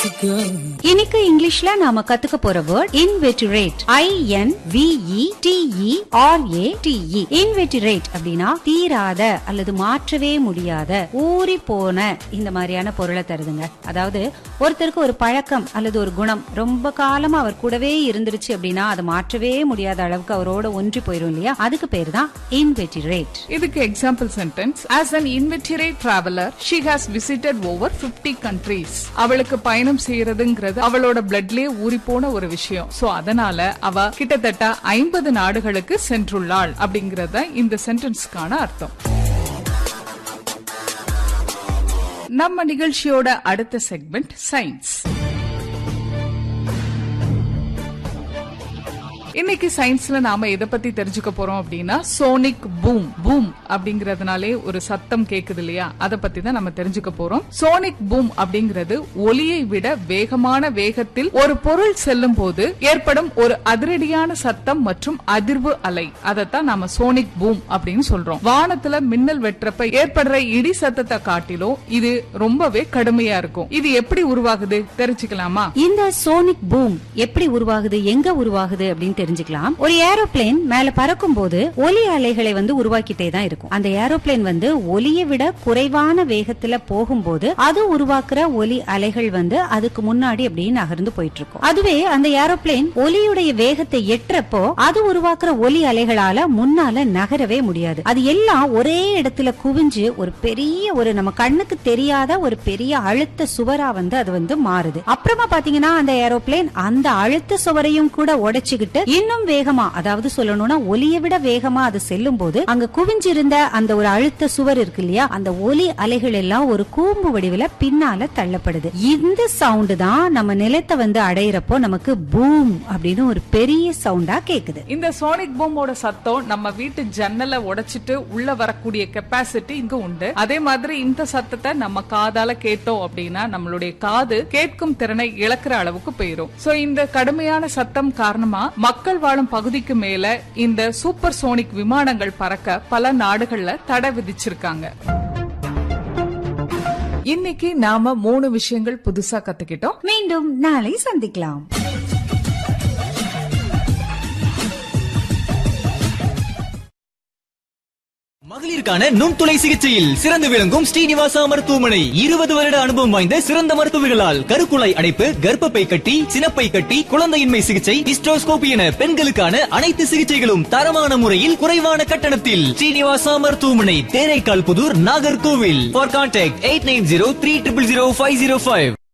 இன்னைக்கு இங்கிலீஷ்ல நாம கத்துக்க போற word inveterate I N V E T E R A T E inveterate அப்படின்னா தீராத அல்லது மாற்றவே முடியாத ஊறி போன இந்த மாதிரியான பொருளை தருதுங்க அதாவது ஒருத்தருக்கு ஒரு பழக்கம் அல்லது ஒரு குணம் ரொம்ப காலமா அவர் கூடவே இருந்துருச்சு அப்படின்னா அதை மாற்றவே முடியாத அளவுக்கு அவரோட ஒன்றி போயிரும் இல்லையா அதுக்கு பேர் தான் இன்வெட்டிரேட் இதுக்கு example sentence as an inveterate traveler she has visited over 50 countries அவளுக்கு பயணம் செய்யறதுங்கிறது அவளோட பிளட்லயே ஊறி போன ஒரு விஷயம் சோ அதனால அவ கிட்டத்தட்ட ஐம்பது நாடுகளுக்கு சென்றுள்ளாள் அப்படிங்கறத இந்த சென்டென்ஸ்க்கான அர்த்தம் நம்ம நிகழ்ச்சியோட அடுத்த செக்மெண்ட் சயின்ஸ் இன்னைக்கு சயின்ஸ்ல நாம எதை பத்தி தெரிஞ்சுக்க போறோம் அப்படின்னா சோனிக் பூம் பூம் அப்படிங்கறதுனாலே ஒரு சத்தம் கேக்குது இல்லையா அத பத்தி தான் நம்ம தெரிஞ்சுக்க போறோம் சோனிக் பூம் அப்படிங்கிறது ஒலியை விட வேகமான வேகத்தில் ஒரு பொருள் செல்லும் போது ஏற்படும் ஒரு அதிரடியான சத்தம் மற்றும் அதிர்வு அலை அதைத்தான் நாம சோனிக் பூம் அப்படின்னு சொல்றோம் வானத்துல மின்னல் வெட்டுறப்ப ஏற்படுற இடி சத்தத்தை காட்டிலும் இது ரொம்பவே கடுமையா இருக்கும் இது எப்படி உருவாகுது தெரிஞ்சுக்கலாமா இந்த சோனிக் பூம் எப்படி உருவாகுது எங்க உருவாகுது அப்படின்னு தெரிஞ்சுக்கலாம் ஒரு ஏரோப்ளேன் மேல பறக்கும் போது ஒலி அலைகளை வந்து உருவாக்கிட்டே தான் இருக்கும் அந்த ஏரோப்ளேன் வந்து ஒலியை விட குறைவான வேகத்துல போகும்போது அது உருவாக்குற ஒலி அலைகள் வந்து அதுக்கு முன்னாடி அப்படியே நகர்ந்து போயிட்டு இருக்கும் அதுவே அந்த ஏரோப்ளேன் ஒலியுடைய வேகத்தை எட்டுறப்போ அது உருவாக்குற ஒலி அலைகளால முன்னால நகரவே முடியாது அது எல்லாம் ஒரே இடத்துல குவிஞ்சு ஒரு பெரிய ஒரு நம்ம கண்ணுக்கு தெரியாத ஒரு பெரிய அழுத்த சுவரா வந்து அது வந்து மாறுது அப்புறமா பாத்தீங்கன்னா அந்த ஏரோப்ளேன் அந்த அழுத்த சுவரையும் கூட உடைச்சுக்கிட்டு இன்னும் வேகமா அதாவது சொல்லணும்னா ஒலியை விட வேகமா அது செல்லும் போது அங்க குவிஞ்சிருந்த அந்த ஒரு அழுத்த சுவர் இருக்கு இல்லையா அந்த ஒலி அலைகள் எல்லாம் ஒரு கூம்பு வடிவில பின்னால தள்ளப்படுது இந்த சவுண்டு தான் நம்ம நிலத்தை வந்து அடையிறப்போ நமக்கு பூம் அப்படின்னு ஒரு பெரிய சவுண்டா கேக்குது இந்த சோனிக் பூமோட சத்தம் நம்ம வீட்டு ஜன்னலை உடைச்சிட்டு உள்ள வரக்கூடிய கெப்பாசிட்டி இங்க உண்டு அதே மாதிரி இந்த சத்தத்தை நம்ம காதால கேட்டோம் அப்படின்னா நம்மளுடைய காது கேட்கும் திறனை இழக்கிற அளவுக்கு போயிரும் சோ இந்த கடுமையான சத்தம் காரணமா மக்கள் வாழும் பகுதிக்கு மேல இந்த சூப்பர் சோனிக் விமானங்கள் பறக்க பல நாடுகள்ல தடை விதிச்சிருக்காங்க இன்னைக்கு நாம மூணு விஷயங்கள் புதுசா கத்துக்கிட்டோம் மீண்டும் நாளை சந்திக்கலாம் மகளிருக்கான நுண்துளை சிகிச்சையில் சிறந்து விளங்கும் ஸ்ரீனிவாசா மருத்துவமனை இருபது வருட அனுபவம் வாய்ந்த சிறந்த மருத்துவர்களால் கருக்குழாய் அடைப்பு கர்ப்பப்பை கட்டி சினப்பை கட்டி குழந்தையின்மை சிகிச்சை ஹிஸ்டோஸ்கோபி என பெண்களுக்கான அனைத்து சிகிச்சைகளும் தரமான முறையில் குறைவான கட்டணத்தில் ஸ்ரீனிவாசா மருத்துவமனை Theraikal Puthur Nagercoil for contact eight nine zero three triple zero five zero five